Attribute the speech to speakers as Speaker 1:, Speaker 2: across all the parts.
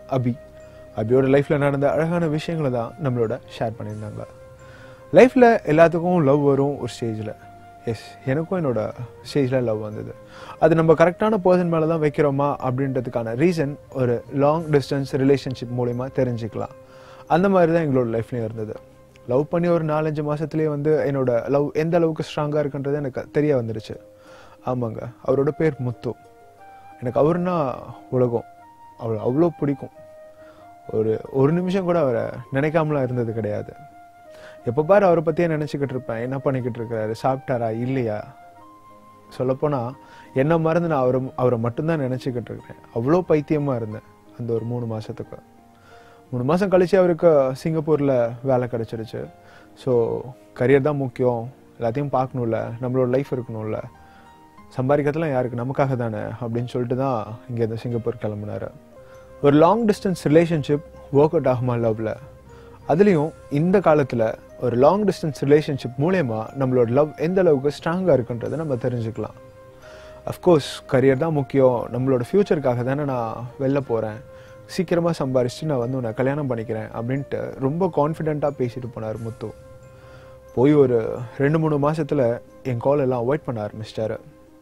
Speaker 1: அபி அபியோட லைஃப்பில் நடந்த அழகான விஷயங்களை தான் நம்மளோட ஷேர் பண்ணியிருந்தாங்க லைஃப்பில் எல்லாத்துக்கும் லவ் வரும் ஒரு ஸ்டேஜில் எஸ் எனக்கும் என்னோட ஸ்டேஜில் லவ் வந்தது அது நம்ம கரெக்டான பர்சன் மேலே தான் வைக்கிறோமா அப்படின்றதுக்கான ரீசன் ஒரு லாங் டிஸ்டன்ஸ் ரிலேஷன்ஷிப் மூலிமா தெரிஞ்சுக்கலாம் அந்த மாதிரி தான் எங்களோட லைஃப்லேயும் இருந்தது லவ் பண்ணி ஒரு நாலஞ்சு மாதத்துலேயே வந்து என்னோட லவ் எந்த அளவுக்கு ஸ்ட்ராங்காக இருக்குன்றது எனக்கு தெரிய வந்துருச்சு ஆமாங்க அவரோட பேர் முத்து எனக்கு அவருன்னா உலகம் அவள் அவ்வளோ பிடிக்கும் ஒரு ஒரு நிமிஷம் கூட அவரை நினைக்காமலாம் இருந்தது கிடையாது எப்போ பாரு அவரை பற்றியே நினச்சிக்கிட்டு இருப்பேன் என்ன பண்ணிக்கிட்டு இருக்கிறாரு சாப்பிட்டாரா இல்லையா சொல்லப்போனால் என்ன மறந்து நான் அவரை அவரை மட்டும்தான் நினச்சிக்கிட்டு இருக்கிறேன் அவ்வளோ பைத்தியமாக இருந்தேன் அந்த ஒரு மூணு மாதத்துக்கு மூணு மாதம் கழிச்சு அவருக்கு சிங்கப்பூரில் வேலை கிடச்சிருச்சு ஸோ கரியர் தான் முக்கியம் எல்லாத்தையும் பார்க்கணும்ல நம்மளோட லைஃப் இருக்கணும்ல சம்பாதிக்கிறதுலாம் யாருக்கு நமக்காக தானே அப்படின்னு சொல்லிட்டு தான் இங்கேருந்து சிங்கப்பூர் கிளம்புனாரு ஒரு long distance relationship work out ஆகுமா லவ்ல அதுலேயும் இந்த காலத்தில் ஒரு லாங் டிஸ்டன்ஸ் ரிலேஷன்ஷிப் மூலயமா நம்மளோட லவ் எந்த அளவுக்கு ஸ்ட்ராங்காக இருக்குன்றதை நம்ம தெரிஞ்சுக்கலாம் அஃப்கோர்ஸ் கரியர் தான் முக்கியம் நம்மளோட ஃப்யூச்சருக்காக தானே நான் வெளில போகிறேன் சீக்கிரமாக சம்பாரிச்சுட்டு நான் வந்து உன்னை கல்யாணம் பண்ணிக்கிறேன் அப்படின்ட்டு ரொம்ப கான்ஃபிடென்ட்டாக பேசிட்டு போனார் முத்து போய் ஒரு ரெண்டு மூணு மாசத்துல என் கால் எல்லாம் அவாய்ட் பண்ண ஆரம்பிச்சிட்டாரு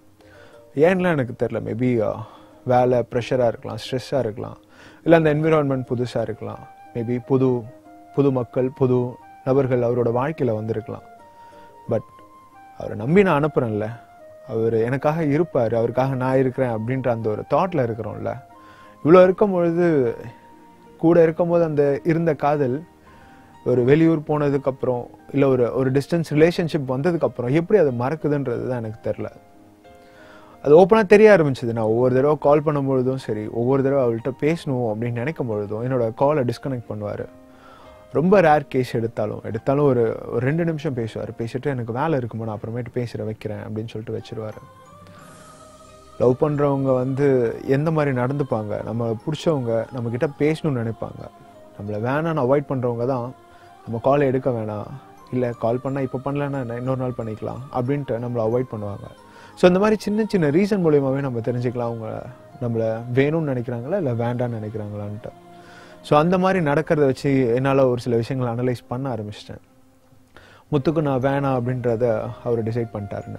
Speaker 1: ஏன்லாம் எனக்கு தெரில மேபி வேலை ப்ரெஷராக இருக்கலாம் ஸ்ட்ரெஸ்ஸாக இருக்கலாம் இல்லை அந்த என்விரான்மெண்ட் புதுசாக இருக்கலாம் மேபி புது புது மக்கள் புது நபர்கள் அவரோட வாழ்க்கையில் வந்திருக்கலாம் பட் அவரை நம்பி நான் அனுப்புகிறேன்ல அவர் எனக்காக இருப்பார் அவருக்காக நான் இருக்கிறேன் அப்படின்ற அந்த ஒரு தாட்டில் இருக்கிறோம்ல இவ்வளோ இருக்கும் பொழுது கூட இருக்கும்போது அந்த இருந்த காதல் ஒரு வெளியூர் போனதுக்கப்புறம் இல்லை ஒரு ஒரு டிஸ்டன்ஸ் ரிலேஷன்ஷிப் வந்ததுக்கப்புறம் எப்படி அது மறக்குதுன்றது தான் எனக்கு தெரில அது ஓப்பனாக தெரிய ஆரம்பிச்சது நான் ஒவ்வொரு தடவை கால் பண்ணும்பொழுதும் சரி ஒவ்வொரு தடவை அவள்கிட்ட பேசணும் அப்படின்னு நினைக்கும் பொழுதும் என்னோட காலை டிஸ்கனெக்ட் பண்ணுவார் ரொம்ப ரேர் கேஸ் எடுத்தாலும் எடுத்தாலும் ஒரு ஒரு ரெண்டு நிமிஷம் பேசுவார் பேசிட்டு எனக்கு வேலை இருக்குமா நான் அப்புறமேட்டு பேசுகிற வைக்கிறேன் அப்படின்னு சொல்லிட்டு வச்சிருவாரு லவ் பண்ணுறவங்க வந்து எந்த மாதிரி நடந்துப்பாங்க நம்ம பிடிச்சவங்க நம்மக்கிட்ட பேசணும்னு நினைப்பாங்க நம்மளை வேணான்னு அவாய்ட் பண்ணுறவங்க தான் நம்ம காலை எடுக்க வேணாம் இல்லை கால் பண்ணால் இப்போ பண்ணலன்னா என்ன, இன்னொரு நாள் பண்ணிக்கலாம் அப்படின்ட்டு நம்மளை அவாய்ட் பண்ணுவாங்க ஸோ இந்த மாதிரி சின்ன சின்ன ரீசன் மூலியமாகவே நம்ம தெரிஞ்சுக்கலாம் அவங்க நம்மளை வேணும்னு நினைக்கிறாங்களா இல்லை வேண்டாம்னு நினைக்கிறாங்களான்ட்டு ஸோ அந்த மாதிரி நடக்கிறத வச்சு என்னால் ஒரு சில விஷயங்களை அனலைஸ் பண்ண ஆரம்பிச்சிட்டேன் முத்துக்கு நான் வேணாம் அப்படின்றத அவர் டிசைட் பண்ணிட்டாருன்னு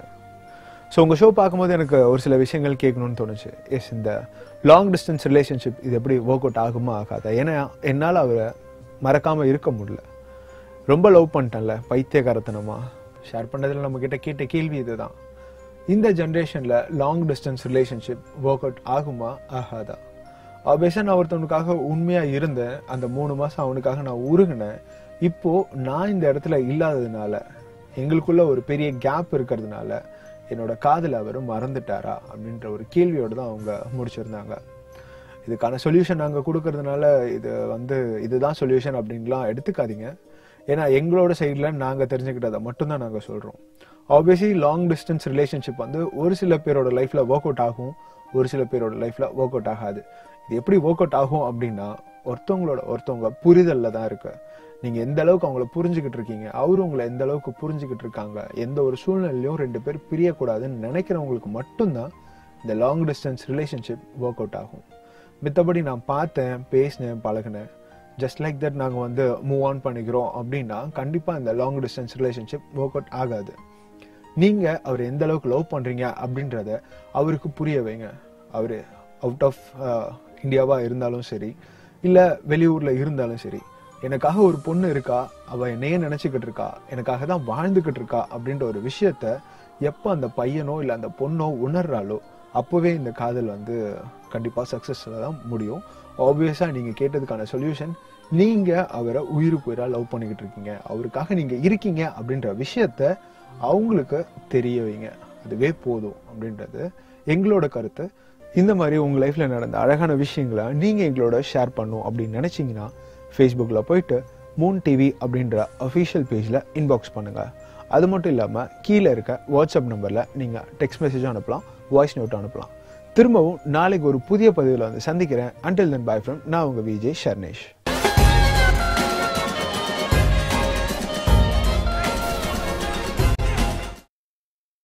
Speaker 1: ஸோ உங்கள் ஷோ பார்க்கும்போது எனக்கு ஒரு சில விஷயங்கள் கேட்கணும்னு தோணுச்சு எஸ் இந்த லாங் டிஸ்டன்ஸ் ரிலேஷன்ஷிப் இது எப்படி ஒர்க் அவுட் ஆகுமா ஆகாதா ஏன்னா என்னால் அவரை மறக்காமல் இருக்க முடியல ரொம்ப லவ் பண்ணிட்டேன்ல பைத்தியகாரத்தனமா ஷேர் பண்ணதில் நம்ம கிட்ட கேட்ட கேள்வி இதுதான் இந்த ஜென்ரேஷனில் long distance relationship work out ஆகுமா ஆகாதா ஆப்வியஸாக நான் ஒருத்தவனுக்காக உண்மையாக இருந்தேன் அந்த மூணு மாதம் அவனுக்காக நான் உருகினேன் இப்போ நான் இந்த இடத்துல இல்லாததுனால எங்களுக்குள்ள ஒரு பெரிய கேப் இருக்கிறதுனால என்னோட காதல் அவர் மறந்துட்டாரா அப்படின்ற ஒரு கேள்வியோடு தான் அவங்க முடிச்சிருந்தாங்க இதுக்கான சொல்யூஷன் நாங்கள் கொடுக்கறதுனால இது வந்து இதுதான் சொல்யூஷன் அப்படின்லாம் எடுத்துக்காதீங்க ஏன்னா எங்களோட சைடில் நாங்கள் தெரிஞ்சுக்கிட்டதை மட்டும்தான் நாங்கள் சொல்கிறோம் ஆப்வியஸ்லி லாங் டிஸ்டன்ஸ் ரிலேஷன்ஷிப் வந்து ஒரு சில பேரோட லைஃப்பில் ஒர்க் அவுட் ஆகும் ஒரு சில பேரோட லைஃப்பில் ஒர்க் அவுட் ஆகாது இது எப்படி ஒர்க் அவுட் ஆகும் அப்படின்னா ஒருத்தவங்களோட ஒருத்தவங்க புரிதலில் தான் இருக்கு நீங்கள் எந்த அளவுக்கு அவங்கள புரிஞ்சுக்கிட்டு இருக்கீங்க அவரும் உங்களை எந்த அளவுக்கு புரிஞ்சுக்கிட்டு இருக்காங்க எந்த ஒரு சூழ்நிலையிலையும் ரெண்டு பேர் பிரியக்கூடாதுன்னு நினைக்கிறவங்களுக்கு மட்டும்தான் இந்த long distance relationship work out ஆகும் மித்தபடி நான் பார்த்தேன் பேசினேன் பழகினேன் ஜஸ்ட் லைக் தட் நாங்கள் வந்து மூவ் ஆன் பண்ணிக்கிறோம் அப்படின்னா கண்டிப்பாக இந்த long distance relationship work out ஆகாது நீங்கள் அவர் எந்த அளவுக்கு லவ் பண்ணுறீங்க அப்படின்றத அவருக்கு புரிய வைங்க அவர் அவுட் ஆஃப் இந்தியாவாக இருந்தாலும் சரி இல்லை வெளியூரில் இருந்தாலும் சரி எனக்காக ஒரு பொண்ணு இருக்கா அவள் என்னையே நினச்சிக்கிட்டு இருக்கா எனக்காக தான் வாழ்ந்துக்கிட்டு இருக்கா அப்படின்ற ஒரு விஷயத்த எப்போ அந்த பையனோ இல்லை அந்த பொண்ணோ உணர்றாலோ அப்போவே இந்த காதல் வந்து கண்டிப்பாக சக்ஸஸ்ஃபுல்லாக தான் முடியும் ஆப்வியஸாக நீங்கள் கேட்டதுக்கான சொல்யூஷன் நீங்கள் அவரை உயிருக்கு உயிராக லவ் பண்ணிக்கிட்டு இருக்கீங்க அவருக்காக நீங்கள் இருக்கீங்க அப்படின்ற விஷயத்த அவங்களுக்கு தெரிய வைங்க அதுவே போதும் அப்படின்றது எங்களோட கருத்து இந்த மாதிரி உங்கள் லைஃப்பில் நடந்த அழகான விஷயங்களை நீங்கள் எங்களோட ஷேர் பண்ணும் அப்படின்னு நினச்சிங்கன்னா ஃபேஸ்புக்கில் போயிட்டு மூன் டிவி அப்படின்ற அஃபிஷியல் பேஜில் இன்பாக்ஸ் பண்ணுங்கள் அது மட்டும் இல்லாமல் கீழே இருக்க வாட்ஸ்அப் நம்பரில் நீங்கள் டெக்ஸ்ட் மெசேஜும் அனுப்பலாம் வாய்ஸ் நோட்டும் அனுப்பலாம் திரும்பவும் நாளைக்கு ஒரு புதிய பதிவில் வந்து சந்திக்கிறேன் அன்டில் தென் பாய் ஃப்ரம் நான் உங்கள் விஜய் ஷர்னேஷ்